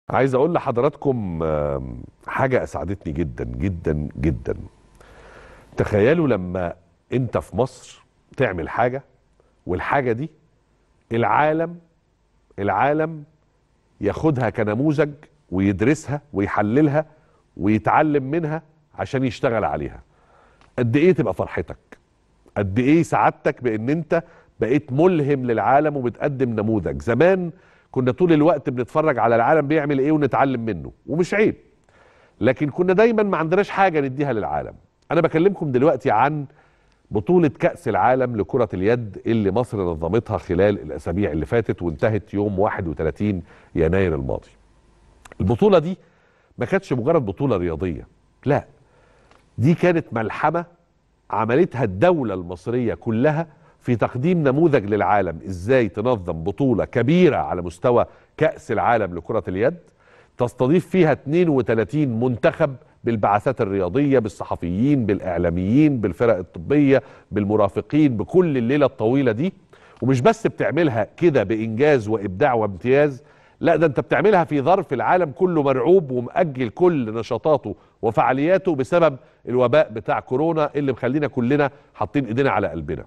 عايز اقول لحضراتكم آم، حاجه اسعدتني جدا جدا جدا تخيلوا لما انت في مصر تعمل حاجه والحاجه دي العالم العالم ياخدها كنموذج ويدرسها ويحللها ويتعلم منها عشان يشتغل عليها قد ايه تبقى فرحتك قد ايه سعادتك بان انت بقيت ملهم للعالم وبتقدم نموذج زمان كنا طول الوقت بنتفرج على العالم بيعمل ايه ونتعلم منه ومش عيب لكن كنا دايما ما عندناش حاجه نديها للعالم انا بكلمكم دلوقتي عن بطولة كأس العالم لكرة اليد اللي مصر نظمتها خلال الأسابيع اللي فاتت وانتهت يوم 31 يناير الماضي. البطولة دي ما كانتش مجرد بطولة رياضية، لا دي كانت ملحمة عملتها الدولة المصرية كلها في تقديم نموذج للعالم ازاي تنظم بطولة كبيرة على مستوى كأس العالم لكرة اليد تستضيف فيها 32 منتخب بالبعثات الرياضية بالصحفيين بالإعلاميين بالفرق الطبية بالمرافقين بكل الليلة الطويلة دي ومش بس بتعملها كده بإنجاز وإبداع وامتياز لا ده انت بتعملها في ظرف العالم كله مرعوب ومأجل كل نشاطاته وفعالياته بسبب الوباء بتاع كورونا اللي مخلينا كلنا حاطين ايدينا على قلبنا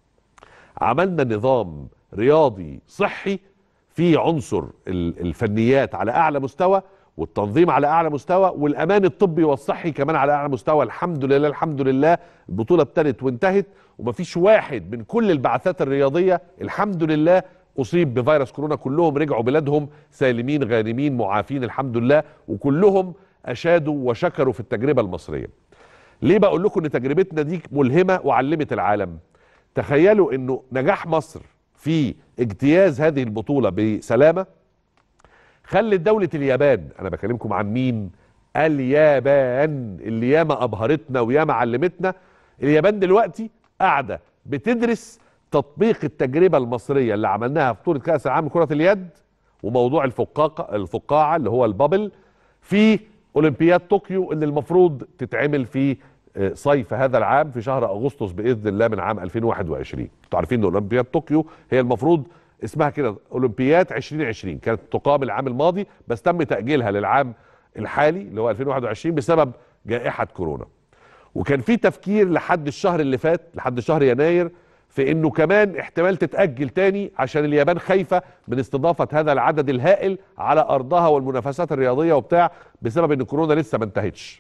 عملنا نظام رياضي صحي فيه عنصر ال- الفنيات على اعلى مستوى والتنظيم على اعلى مستوى والامان الطبي والصحي كمان على اعلى مستوى الحمد لله الحمد لله البطوله ابتدت وانتهت ومفيش واحد من كل البعثات الرياضيه الحمد لله اصيب بفيروس كورونا كلهم رجعوا بلادهم سالمين غانمين معافين الحمد لله وكلهم اشادوا وشكروا في التجربه المصريه ليه بقول لكم ان تجربتنا دي ملهمه وعلمت العالم تخيلوا انه نجاح مصر في اجتياز هذه البطوله بسلامه خلت دولة اليابان أنا بكلمكم عن مين؟ اليابان اللي ياما أبهرتنا وياما علمتنا اليابان دلوقتي قاعدة بتدرس تطبيق التجربة المصرية اللي عملناها في بطولة كأس العالم لكرة اليد وموضوع الفقاقة الفقاعة اللي هو البابل في أولمبياد طوكيو اللي المفروض تتعمل في آه، صيف هذا العام في شهر أغسطس بإذن الله من عام 2021 انتوا عارفين ان أولمبياد طوكيو هي المفروض اسمها كده اولمبياد 2020 كانت تقام العام الماضي بس تم تاجيلها للعام الحالي اللي هو 2021 بسبب جائحه كورونا وكان في تفكير لحد الشهر اللي فات لحد شهر يناير في انه كمان احتمال تتاجل تاني عشان اليابان خايفه من استضافه هذا العدد الهائل على ارضها والمنافسات الرياضيه وبتاع بسبب ان كورونا لسه ما انتهتش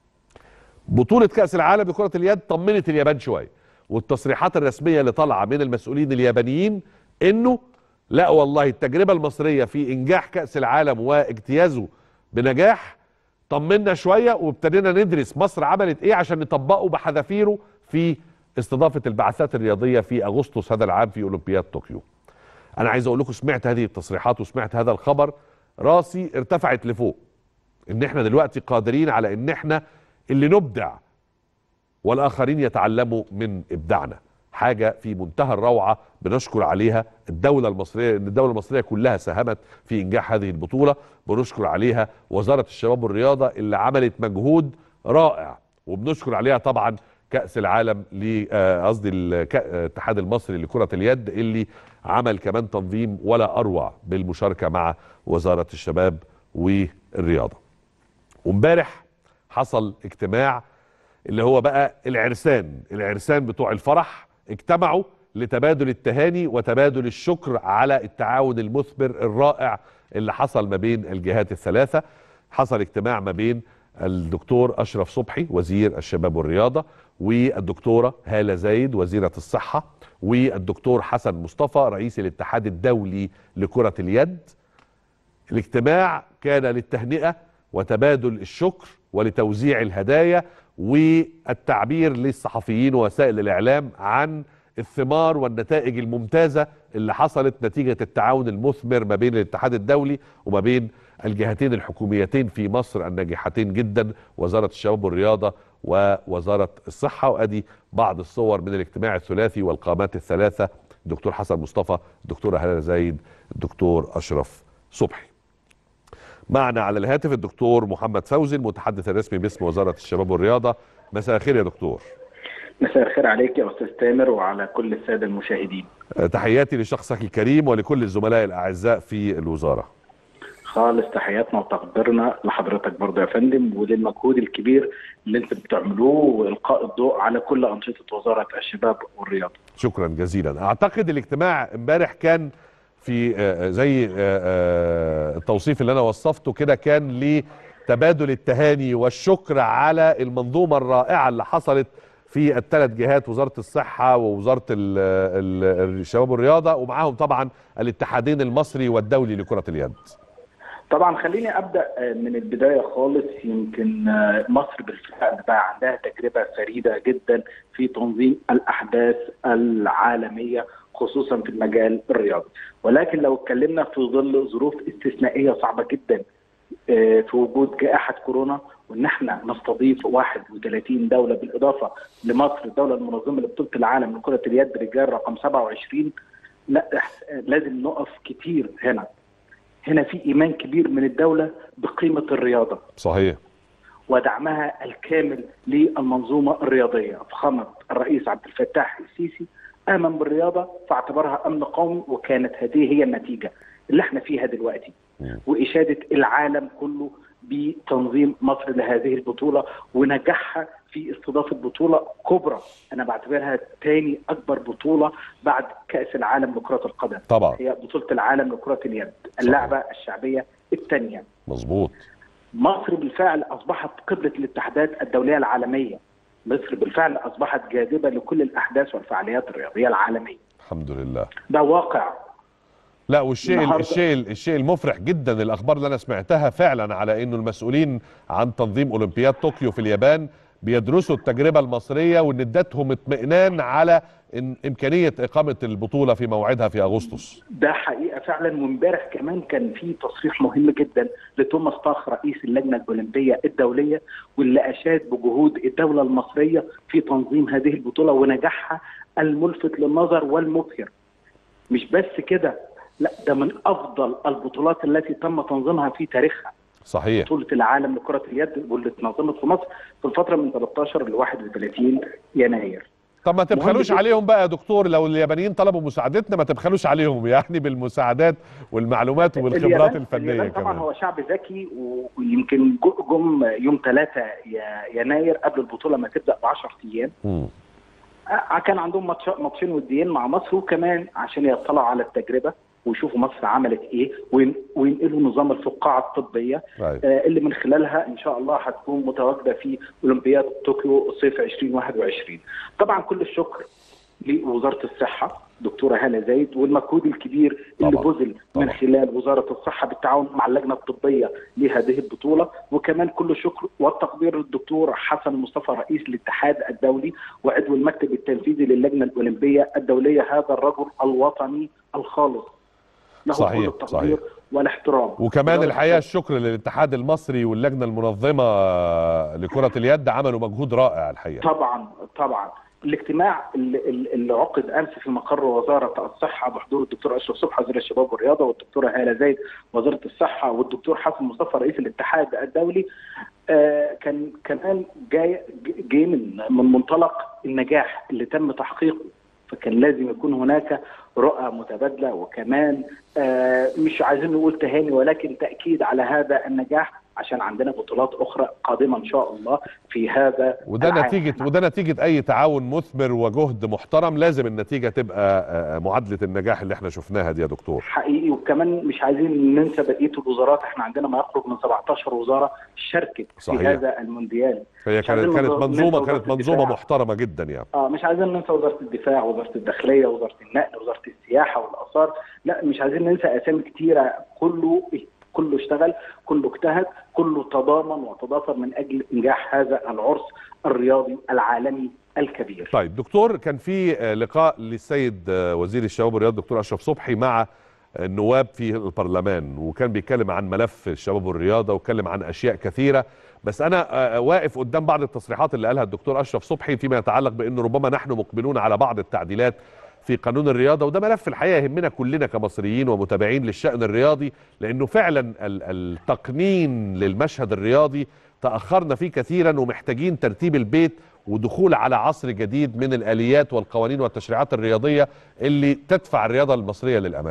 بطولة كأس العالم لكرة اليد طمنت اليابان شوية والتصريحات الرسمية اللي طالعة من المسؤولين اليابانيين انه لا والله التجربة المصرية في انجاح كأس العالم واجتيازه بنجاح طمنا شوية وابتدينا ندرس مصر عملت ايه عشان نطبقه بحذافيره في استضافة البعثات الرياضية في اغسطس هذا العام في اولمبياد طوكيو انا عايز اقول لكم سمعت هذه التصريحات وسمعت هذا الخبر راسي ارتفعت لفوق ان احنا دلوقتي قادرين على ان احنا اللي نبدع والاخرين يتعلموا من ابداعنا حاجه في منتهى الروعه بنشكر عليها الدوله المصريه ان الدوله المصريه كلها ساهمت في انجاح هذه البطوله بنشكر عليها وزاره الشباب والرياضه اللي عملت مجهود رائع وبنشكر عليها طبعا كاس العالم ل آه، قصدي الك- الاتحاد المصري لكره اليد اللي عمل كمان تنظيم ولا اروع بالمشاركه مع وزاره الشباب والرياضه وامبارح حصل اجتماع اللي هو بقى العرسان العرسان بتوع الفرح اجتمعوا لتبادل التهاني وتبادل الشكر على التعاون المثمر الرائع اللي حصل ما بين الجهات الثلاثة حصل اجتماع ما بين الدكتور أشرف صبحي وزير الشباب والرياضة والدكتورة هالة زايد وزيرة الصحة والدكتور حسن مصطفى رئيس الاتحاد الدولي لكرة اليد الاجتماع كان للتهنئة وتبادل الشكر ولتوزيع الهدايا والتعبير للصحفيين ووسائل الإعلام عن الثمار والنتائج الممتازة اللي حصلت نتيجة التعاون المثمر ما بين الاتحاد الدولي وما بين الجهتين الحكوميتين في مصر الناجحتين جدا وزارة الشباب والرياضة ووزارة الصحة وأدي بعض الصور من الاجتماع الثلاثي والقامات الثلاثة الدكتور حسن مصطفى الدكتورة هلال زايد الدكتور أشرف صبحي معنا على الهاتف الدكتور محمد فوزي المتحدث الرسمي باسم وزارة الشباب والرياضة مساء الخير يا دكتور مساء الخير عليك يا استاذ تامر وعلى كل الساده المشاهدين تحياتي لشخصك الكريم ولكل الزملاء الأعزاء في الوزارة خالص تحياتنا وتقديرنا لحضرتك برضه يا فندم وللمجهود الكبير اللي انت بتعملوه والقاء الضوء على كل انشطه وزاره الشباب والرياضه. شكرا جزيلا اعتقد الاجتماع امبارح كان في آه، زي آه، آه، التوصيف اللي انا وصفته كده كان لتبادل التهاني والشكر على المنظومه الرائعه اللي حصلت في الثلاث جهات وزاره الصحه ووزاره ال- ال- الشباب والرياضه ومعاهم طبعا الاتحادين المصري والدولي لكره اليد طبعا خليني ابدا آه، من البدايه خالص يمكن آه، مصر بالفعل بقى عندها تجربه فريده جدا في تنظيم الاحداث العالميه خصوصا في المجال الرياضي ولكن لو اتكلمنا في ظل ظروف استثنائيه صعبه جدا آه، في وجود جائحه كورونا وان احنا نستضيف 31 دوله بالاضافه لمصر الدوله المنظمه لبطوله العالم لكره اليد رجال رقم 27 لا إح- لازم نقف كتير هنا هنا في ايمان كبير من الدوله بقيمه الرياضه صحيح ودعمها الكامل للمنظومه الرياضيه فخامه الرئيس عبد الفتاح السيسي امن بالرياضه فاعتبرها امن قومي وكانت هذه هي النتيجه اللي احنا فيها دلوقتي مم. واشاده العالم كله بتنظيم مصر لهذه البطوله ونجاحها في استضافه بطوله كبرى انا بعتبرها تاني اكبر بطوله بعد كاس العالم لكره القدم طبعا هي بطوله العالم لكره اليد اللعبه الشعبيه الثانيه مظبوط مصر بالفعل اصبحت قبله الاتحادات الدوليه العالميه مصر بالفعل اصبحت جاذبه لكل الاحداث والفعاليات الرياضيه العالميه الحمد لله ده واقع لا والشيء النهاردة- الشيء الشيء المفرح جدا الاخبار اللي انا سمعتها فعلا على انه المسؤولين عن تنظيم اولمبياد طوكيو في اليابان بيدرسوا التجربه المصريه وان ادتهم اطمئنان على إن امكانيه اقامه البطوله في موعدها في اغسطس ده حقيقه فعلا وامبارح كمان كان في تصريح مهم جدا لتوماس طاخ رئيس اللجنه الاولمبيه الدوليه واللي اشاد بجهود الدوله المصريه في تنظيم هذه البطوله ونجاحها الملفت للنظر والمبهر مش بس كده لا ده من افضل البطولات التي تم تنظيمها في تاريخها صحيح بطوله العالم لكره اليد واللي اتنظمت في مصر في الفتره من 13 ل 31 يناير طب ما تبخلوش جداً. عليهم بقى يا دكتور لو اليابانيين طلبوا مساعدتنا ما تبخلوش عليهم يعني بالمساعدات والمعلومات والخبرات اليابان- الفنيه اليابان طبعا كمان هو شعب ذكي و- ويمكن جو- جم يوم 3 يناير قبل البطوله ما تبدا ب 10 ايام مم. آه، كان عندهم ماتش ماتشين وديين مع مصر وكمان عشان يطلعوا على التجربه ويشوفوا مصر عملت ايه وين- وينقلوا نظام الفقاعه الطبيه أيوة. آه، اللي من خلالها ان شاء الله هتكون متواجده في اولمبياد طوكيو صيف 2021 طبعا كل الشكر لوزاره الصحه دكتوره هاله زايد والمجهود الكبير اللي طبعاً. بذل طبعاً. من خلال وزاره الصحه بالتعاون مع اللجنه الطبيه لهذه البطوله وكمان كل الشكر والتقدير للدكتور حسن مصطفى رئيس الاتحاد الدولي وعضو المكتب التنفيذي للجنه الاولمبيه الدوليه هذا الرجل الوطني الخالص له صحيح، كل التقدير صحيح. والاحترام وكمان وده الحقيقه الشكر للاتحاد المصري واللجنه المنظمه لكره اليد عملوا مجهود رائع الحقيقه طبعا طبعا الاجتماع اللي, اللي عقد امس في مقر وزاره الصحه بحضور الدكتور اشرف صبحي وزير الشباب والرياضه والدكتوره هاله زايد وزيره الصحه والدكتور حسن مصطفى رئيس الاتحاد الدولي آه كان كمان جاي جاي من من منطلق النجاح اللي تم تحقيقه فكان لازم يكون هناك رؤى متبادله وكمان آه مش عايزين نقول تهاني ولكن تاكيد على هذا النجاح عشان عندنا بطولات اخرى قادمه ان شاء الله في هذا وده العام. نتيجه وده نتيجه اي تعاون مثمر وجهد محترم لازم النتيجه تبقى آه، معادله النجاح اللي احنا شفناها دي يا دكتور حقيقي وكمان مش عايزين ننسى بقيه الوزارات احنا عندنا ما يقرب من 17 وزاره شاركت صحيح. في هذا المونديال هي مش عايزين كانت كانت ننسى منظومه وزارة كانت منظومه الدفاع. محترمه جدا يعني اه مش عايزين ننسى وزاره الدفاع وزاره الداخليه وزاره النقل وزاره السياحه والاثار لا مش عايزين ننسى اسامي كتيره كله كله اشتغل كله اجتهد كله تضامن وتضافر من اجل انجاح هذا العرس الرياضي العالمي الكبير طيب دكتور كان في آه، لقاء للسيد آه، وزير الشباب والرياضه دكتور اشرف صبحي مع النواب في البرلمان وكان بيتكلم عن ملف الشباب والرياضه واتكلم عن اشياء كثيره بس انا آه، واقف قدام بعض التصريحات اللي قالها الدكتور اشرف صبحي فيما يتعلق بانه ربما نحن مقبلون على بعض التعديلات في قانون الرياضه وده ملف الحقيقه يهمنا كلنا كمصريين ومتابعين للشان الرياضي لانه فعلا ال- التقنين للمشهد الرياضي تاخرنا فيه كثيرا ومحتاجين ترتيب البيت ودخول على عصر جديد من الاليات والقوانين والتشريعات الرياضيه اللي تدفع الرياضه المصريه للامام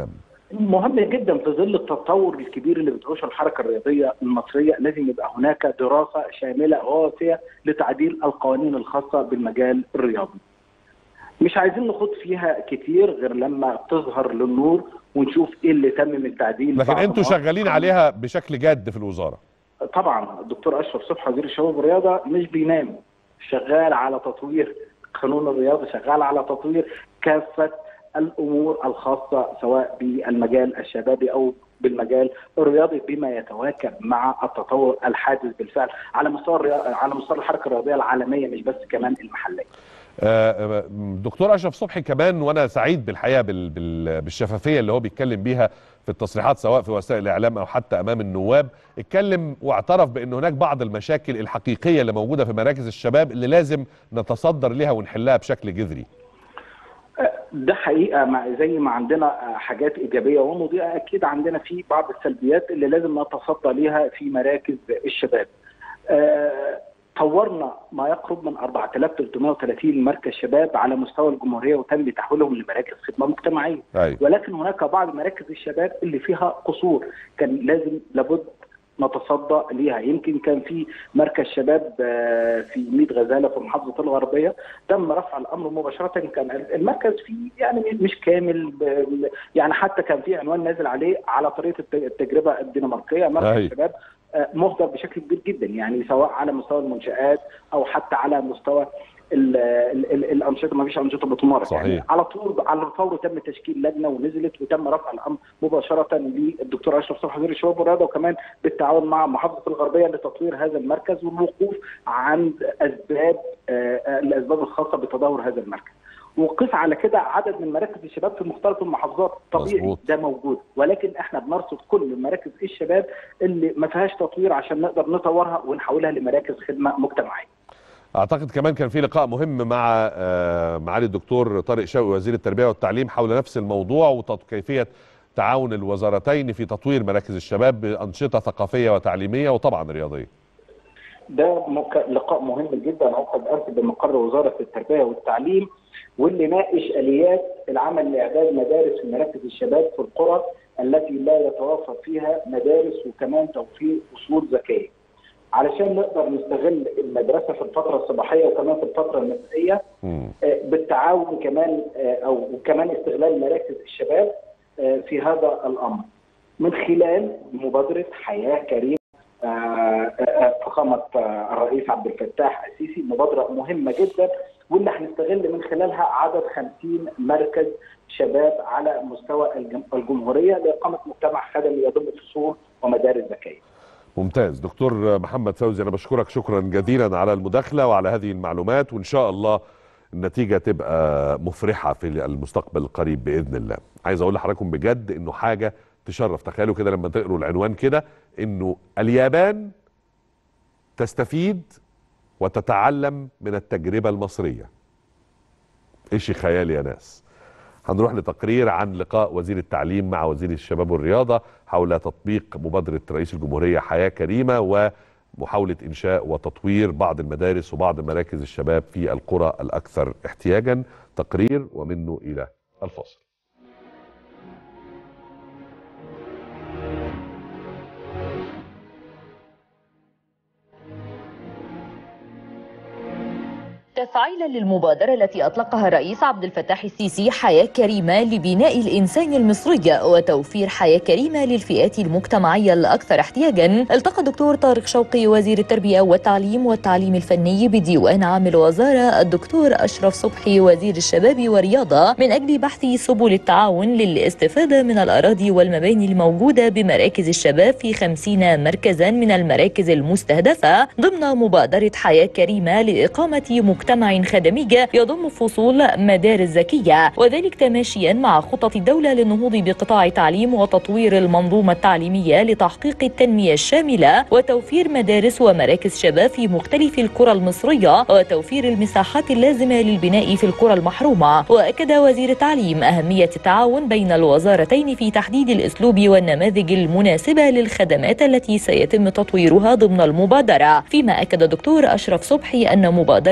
مهم جدا في ظل التطور الكبير اللي بتعيشه الحركه الرياضيه المصريه لازم يبقى هناك دراسه شامله ووافيه لتعديل القوانين الخاصه بالمجال الرياضي. مش عايزين نخوض فيها كتير غير لما تظهر للنور ونشوف ايه اللي تم من تعديل لكن بعض انتوا مواقع شغالين عليها بشكل جاد في الوزاره طبعا الدكتور اشرف صبحي وزير الشباب والرياضه مش بينام شغال على تطوير قانون الرياضه شغال على تطوير كافه الامور الخاصه سواء بالمجال الشبابي او بالمجال الرياضي بما يتواكب مع التطور الحادث بالفعل على مستوى الرياضة على مستوى الحركه الرياضيه العالميه مش بس كمان المحليه. آه، آه، دكتور اشرف صبحي كمان وانا سعيد بالحقيقه بال- بال- بالشفافيه اللي هو بيتكلم بيها في التصريحات سواء في وسائل الاعلام او حتى امام النواب اتكلم واعترف بان هناك بعض المشاكل الحقيقيه اللي موجوده في مراكز الشباب اللي لازم نتصدر لها ونحلها بشكل جذري ده حقيقه مع زي ما عندنا حاجات ايجابيه ومضيئه اكيد عندنا في بعض السلبيات اللي لازم نتصدى ليها في مراكز الشباب. آه، طورنا ما يقرب من 4330 مركز شباب على مستوى الجمهوريه وتم تحويلهم لمراكز خدمه مجتمعيه. ايوه ولكن هناك بعض مراكز الشباب اللي فيها قصور كان لازم لابد نتصدى ليها يمكن كان في مركز شباب آه، في ميت غزاله في محافظه الغربيه تم رفع الامر مباشره كان المركز فيه يعني مش كامل ب- يعني حتى كان في عنوان نازل عليه على طريقه الت- التجربه الدنماركيه مركز أيوة. الشباب آه، مهدر بشكل كبير جدا يعني سواء على مستوى المنشات او حتى على مستوى ال ال ال الانشطه ما فيش انشطه بتمارس صحيح. يعني على طول على الفور تم تشكيل لجنه ونزلت وتم رفع الامر مباشره للدكتور اشرف صبحي وزير الشباب والرياضه وكمان بالتعاون مع محافظه الغربيه لتطوير هذا المركز والوقوف عند اسباب آه، آه، الاسباب الخاصه بتدهور هذا المركز. وقف على كده عدد من مراكز الشباب في مختلف المحافظات طبيعي مظبوط. ده موجود ولكن احنا بنرصد كل مراكز الشباب اللي ما فيهاش تطوير عشان نقدر نطورها ونحولها لمراكز خدمه مجتمعيه. اعتقد كمان كان في لقاء مهم مع آه، معالي الدكتور طارق شوقي وزير التربيه والتعليم حول نفس الموضوع وكيفيه تعاون الوزارتين في تطوير مراكز الشباب بانشطه ثقافيه وتعليميه وطبعا رياضيه ده مك... لقاء مهم جدا عقد امس بمقر وزاره التربيه والتعليم واللي ناقش اليات العمل لاعداد مدارس في مراكز الشباب في القرى التي لا يتوفر فيها مدارس وكمان توفير اصول ذكيه. علشان نقدر نستغل المدرسه في الفتره الصباحيه وكمان في الفتره المسائيه مم. آه، بالتعاون كمان آه، او وكمان استغلال مراكز الشباب آه، في هذا الامر من خلال مبادره حياه كريمه آه، آه، فخامه آه، الرئيس عبد الفتاح السيسي مبادره مهمه جدا واللي هنستغل من خلالها عدد 50 مركز شباب على مستوى الجم- الجمهوريه لاقامه مجتمع خدمي يضم فصول ومدارس ذكيه. ممتاز دكتور محمد فوزي انا بشكرك شكرا جزيلا على المداخله وعلى هذه المعلومات وان شاء الله النتيجه تبقى مفرحه في المستقبل القريب باذن الله عايز اقول لحضراتكم بجد انه حاجه تشرف تخيلوا كده لما تقروا العنوان كده انه اليابان تستفيد وتتعلم من التجربه المصريه ايش خيال يا ناس هنروح لتقرير عن لقاء وزير التعليم مع وزير الشباب والرياضة حول تطبيق مبادرة رئيس الجمهورية حياة كريمة ومحاولة إنشاء وتطوير بعض المدارس وبعض مراكز الشباب في القرى الأكثر احتياجا تقرير ومنه إلى الفاصل تفعيلا للمبادرة التي أطلقها الرئيس عبد الفتاح السيسي حياة كريمة لبناء الإنسان المصري وتوفير حياة كريمة للفئات المجتمعية الأكثر احتياجا التقى الدكتور طارق شوقي وزير التربية والتعليم والتعليم الفني بديوان عام الوزارة الدكتور أشرف صبحي وزير الشباب والرياضة من أجل بحث سبل التعاون للاستفادة من الأراضي والمباني الموجودة بمراكز الشباب في خمسين مركزا من المراكز المستهدفة ضمن مبادرة حياة كريمة لإقامة مجتمع خدمي يضم فصول مدارس ذكية وذلك تماشيا مع خطط الدولة للنهوض بقطاع التعليم وتطوير المنظومة التعليمية لتحقيق التنمية الشاملة وتوفير مدارس ومراكز شباب في مختلف القرى المصرية وتوفير المساحات اللازمة للبناء في القرى المحرومة وأكد وزير التعليم أهمية التعاون بين الوزارتين في تحديد الأسلوب والنماذج المناسبة للخدمات التي سيتم تطويرها ضمن المبادرة فيما أكد دكتور أشرف صبحي أن مبادرة الرئيس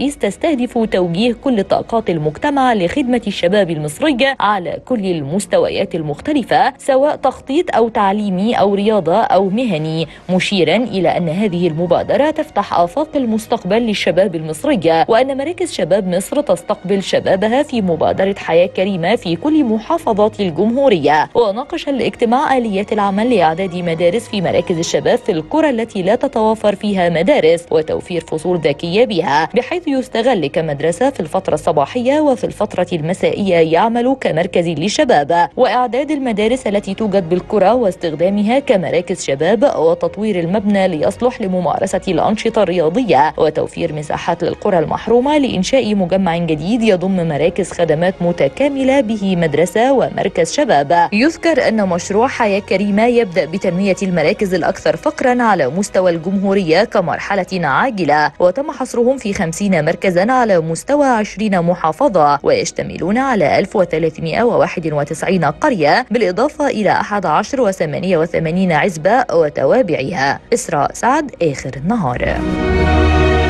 الرئيس تستهدف توجيه كل طاقات المجتمع لخدمة الشباب المصري على كل المستويات المختلفة سواء تخطيط أو تعليمي أو رياضة أو مهني مشيرا إلى أن هذه المبادرة تفتح آفاق المستقبل للشباب المصري وأن مراكز شباب مصر تستقبل شبابها في مبادرة حياة كريمة في كل محافظات الجمهورية وناقش الاجتماع آليات العمل لإعداد مدارس في مراكز الشباب في القرى التي لا تتوافر فيها مدارس وتوفير فصول ذكية بها بحيث يستغل كمدرسة في الفترة الصباحية وفي الفترة المسائية يعمل كمركز للشباب وإعداد المدارس التي توجد بالقرى واستخدامها كمراكز شباب وتطوير المبنى ليصلح لممارسة الأنشطة الرياضية وتوفير مساحات للقرى المحرومة لإنشاء مجمع جديد يضم مراكز خدمات متكاملة به مدرسة ومركز شباب يذكر أن مشروع حياة كريمة يبدأ بتنمية المراكز الأكثر فقرا على مستوى الجمهورية كمرحلة عاجلة وتم حصرهم في 50 مركزا على مستوى 20 محافظة ويشتملون على 1391 قرية بالإضافة إلى 11 و88 عزبة وتوابعها إسراء سعد آخر النهار